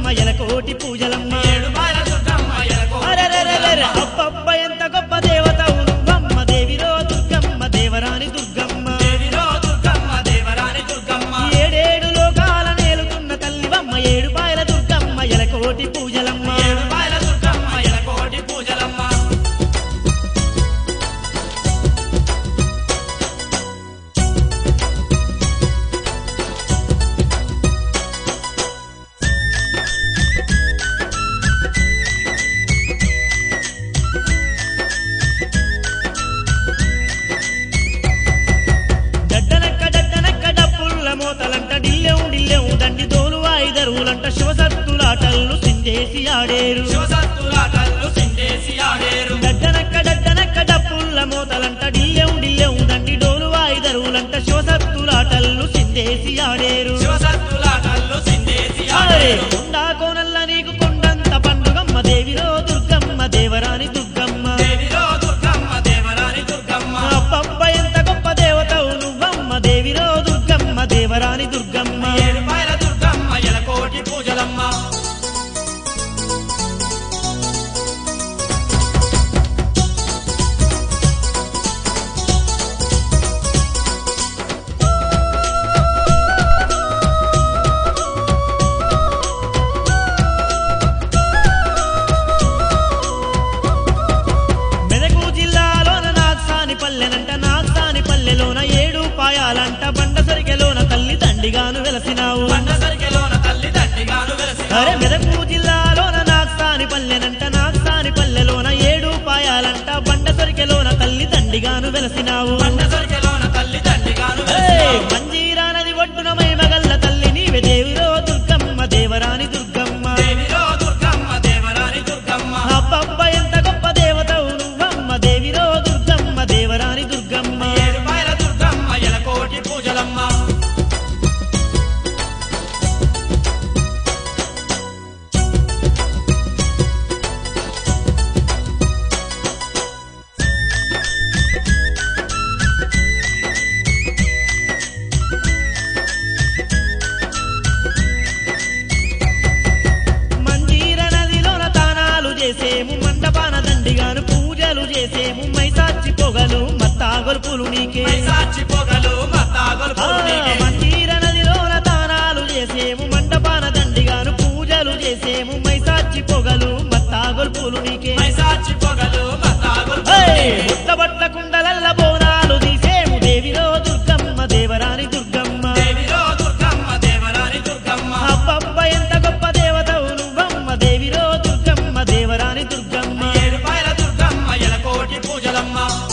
ఎలకోటి పూజలమ్మ ఏడుపాయల దుర్గమ్మ ఎలకోటి అరెరెరెరెరె, అబ్బబ్బ ఎంత గొప్ప దేవతవు నువ్వమ్మ దేవిరో దుర్గమ్మ దేవరాని దుర్గమ్మ దేవిరో దుర్గమ్మ దేవరాని దుర్గమ్మ ఏడేడు లోకాల నేలుతున్న తల్లివమ్మ ఏడు పాయల దుర్గమ్మ ఎలకోటి పూజలమ్మ ఏడుపాయల దుర్గమ్మ ఎలకోటి పూజలమ్మ డడ్డనక్క డడ్డనక్క డప్పుల్ల మోతలంట డిల్లెం డిల్లెం దండి దోలు వాయిదరువులంట శివసత్తులాటల్లు సిందేసి ఆడేరు శివసత్తులాటల్లు సిండేసి ఆడేరు డడ్డనక్క డడ్డనక్క డప్పుల్ల మోతలంట డిల్లెం డిల్లెం దండి డోలు వాయిదరువులంట శివసత్తులాటల్లు సిందేసి ఆడేరు శివసత్తులాటల్లు సిండేసి అరే ఆడేరు కొండా కోనల్ల నీకు కొండంత పండుగమ్మ దేవిరో దుర్గమ్మ దేవరాని దుర్గమ్మ దేవిరో దుర్గమ్మ దేవరాని దుర్గమ్మ అబ్బబ్బ ఎంత గొప్ప దేవతవు నువ్వమ్మ దేవిరో దుర్గమ్మ దేవరాని దుర్గమ్మ ఏడుపాయల దుర్గమ్మ ఎలకోటి పూజలమ్మ మెదకు జిల్లాలోన నాగ్సాని పల్లెనంట నాగ్సాని పల్లెలోన ఏడు పాయాలంట బండ సరికెలోన తల్లి తండిగాను వెలసినావు పండ సరికెలోన తల్లి తండ్రిగాను వెలసిన అరే మెదకు జిల్లాలోన నాగ్సాని పల్లెనంట నాగ్సాని పల్లెలోన ఏడు పాయాలంట బండ సరికెలోన తల్లి తండిగాను వెలసినావు పండ సరికెలోన తల్లి తండ్రిగాను ఏయ్! వెలసిన మంజీరా నది ఒడ్డున మైమగల్ల తల్లి నీవే దేవిరో దుర్గమ్మ దేవరాని దుర్గమ్మ దేవిరో దుర్గమ్మ దేవరాని దుర్గమ్మ అబ్బబ్బ ఎంత గొప్ప దేవతవు నువ్వమ్మ దేవిరో దుర్గమ్మ దేవరాని దుర్గమ్మ ఏడుపాయల దుర్గమ్మ ఎలకోటి పూజలమ్మ మంజీర నదిలోన తానాలు చేసేము మండపాన దండిగాను పూజలు చేసేము మైసాచి పొగలు మత్తా గొలుపులు నీకే సాక్షి పొగలు ఆ, మత్తాగొలుపులు నీకే. మంజీర నదిలోన తానాలు చేసేము మండపాన దండిగాను పూజలు చేసేము మైసాచి పొగలు మత్తా గొలుపులు నీకే సాక్షి పొగలు మత్తాగొలుపులు ఏయ్! నీకే. బుట్టబట్ల కుండలల్ల బోనాలు తీసేము దేవిరో దుర్గమ్మ దేవరాని దుర్గమ్మ దేవిరో దుర్గమ్మ దేవరాని దుర్గమ్మ అబ్బబ్బ ఎంత గొప్ప దేవతవు నువ్వమ్మ దేవిరో దుర్గమ్మ దేవరాని దుర్గమ్మ ఏడుపాయల దుర్గమ్మ ఎలకోటి పూజలమ్మ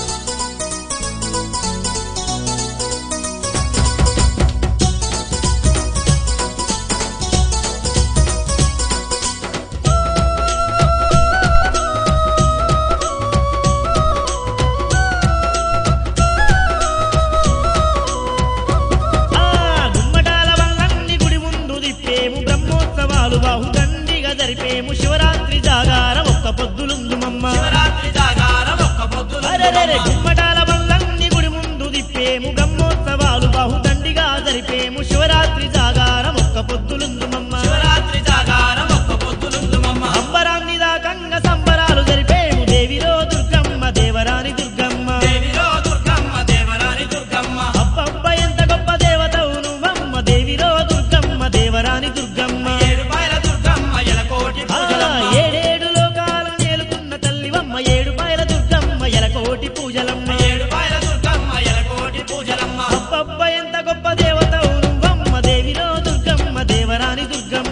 ఆ గుమ్మటాల వల్లన్ని గుడి ముందు దిప్పేము బ్రహ్మోత్సవాలు బాహుదండిగా జరిపేము శివరాత్రి జాగారం ఒక్క పొద్దులుందు మమ్మ శివరాత్రి జాగారం ఒక్క పొద్దులు అరెరెరె గుమ్మటాల వల్లన్ని గుడి ముందు దిప్పేము బ్రహ్మోత్సవాలు బాహుదండిగా జరిపేము శివరాత్రి జాగారం ఒక్క పొద్దులుందు మమ్మ శివరాత్రి జాగారం ఒక్క పొద్దులుందు మమ్మ అంబరాన్ని దాకంగా సంబరాలు జరిపేము దేవిరో దుర్గమ్మ దేవరాని దుర్గమ్మ దేవిరో దుర్గమ్మ దేవరాని దుర్గమ్మ అబ్బబ్బ ఎంత గొప్ప దేవతవు నువ్వమ్మ దేవిరో దుర్గమ్మ దేవరాని దుర్గమ్మ ఏడుపాయల దుర్గమ్మ ఎలకోటి ఆ, పూజలమ్మ ఏడేడు లోకాల నేలుతున్న తల్లివమ్మ ఏడు పాయల దుర్గమ్మ ఎలకోటి పూజలమ్మ ఏడుపాయల దుర్గమ్మ ఎలకోటి పూజలమ్మ అబ్బబ్బ ఎంత గొప్ప దేవతవు నువ్వమ్మ దేవిరో దుర్గమ్మ దేవరాని దుర్గమ్మ